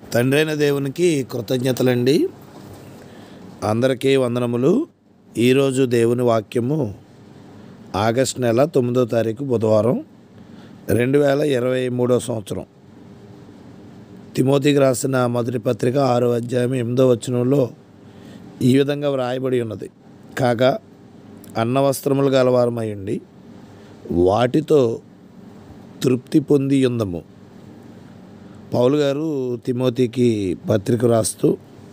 తండ్రైన దేవునికి కృతజ్ఞతలండి అందరికీ వందనములు ఈరోజు దేవుని వాక్యము ఆగస్ట్ నెల తొమ్మిదో తారీఖు బుధవారం రెండు వేల ఇరవై మూడో సంవత్సరం తిమోతికి రాసిన మొదటి పత్రిక ఆరో అధ్యాయం ఎనిమిదో వచనంలో ఈ విధంగా వ్రాయబడి ఉన్నది కాగా అన్న వస్త్రములు గలవారమై ఉండి వాటితో తృప్తి పొంది ఉందము పౌలు గారు తిమోతికి పత్రిక రాస్తూ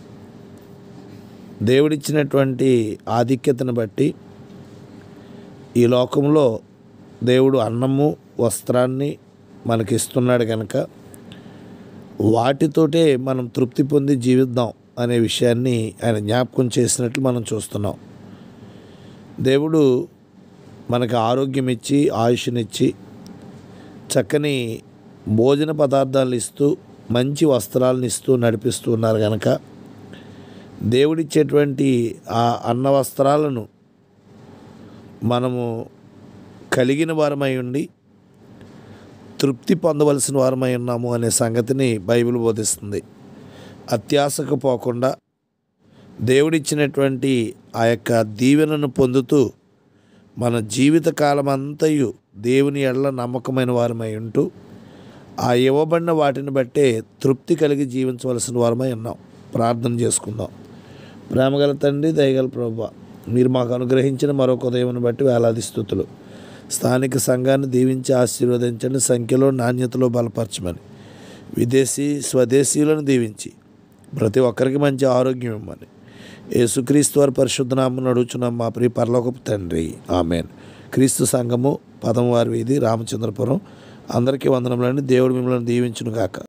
దేవుడిచ్చినటువంటి ఆధిక్యతను బట్టి ఈ లోకంలో దేవుడు అన్నము వస్త్రాన్ని మనకిస్తున్నాడు కనుక వాటితోటే మనం తృప్తి పొంది జీవిద్దాం అనే విషయాన్ని ఆయన జ్ఞాపకం చేసినట్లు మనం చూస్తున్నాం దేవుడు మనకు ఆరోగ్యం ఇచ్చి ఆయుష్నిచ్చి చక్కని భోజన పదార్థాలు ఇస్తూ మంచి వస్త్రాలను ఇస్తూ నడిపిస్తూ ఉన్నారు కనుక దేవుడిచ్చేటువంటి ఆ అన్న వస్త్రాలను మనము కలిగిన వారమై ఉండి తృప్తి పొందవలసిన వారమై ఉన్నాము అనే సంగతిని బైబిల్ బోధిస్తుంది అత్యాశకు పోకుండా దేవుడిచ్చినటువంటి ఆ యొక్క దీవెనను పొందుతూ మన జీవిత కాలమంతయు దేవుని ఎడల నమ్మకమైన వారమై ఉంటూ ఆ ఇవ్వబడిన వాటిని బట్టే తృప్తి కలిగి జీవించవలసిన వారమై ఉన్నాం ప్రార్థన చేసుకుందాం ప్రేమగల తండ్రి దయగల ప్రభు మీరు మాకు అనుగ్రహించిన మరొక ఉదయం బట్టి వేలాది స్థుతులు స్థానిక సంఘాన్ని దీవించి ఆశీర్వదించండి సంఖ్యలో నాణ్యతలో బలపరచమని విదేశీ స్వదేశీయులను దీవించి ప్రతి ఒక్కరికి మంచి ఆరోగ్యం ఇవ్వమని యేసుక్రీస్తు వారి పరిశుద్ధనామం నడుచున్నాం మా ప్రియ పరలోకపు తండ్రి ఆమెన్ క్రీస్తు సంఘము పదమవారి వీధి రామచంద్రపురం అందరికీ వందనములండి దేవుడు మిమ్మల్ని దీవించును గాక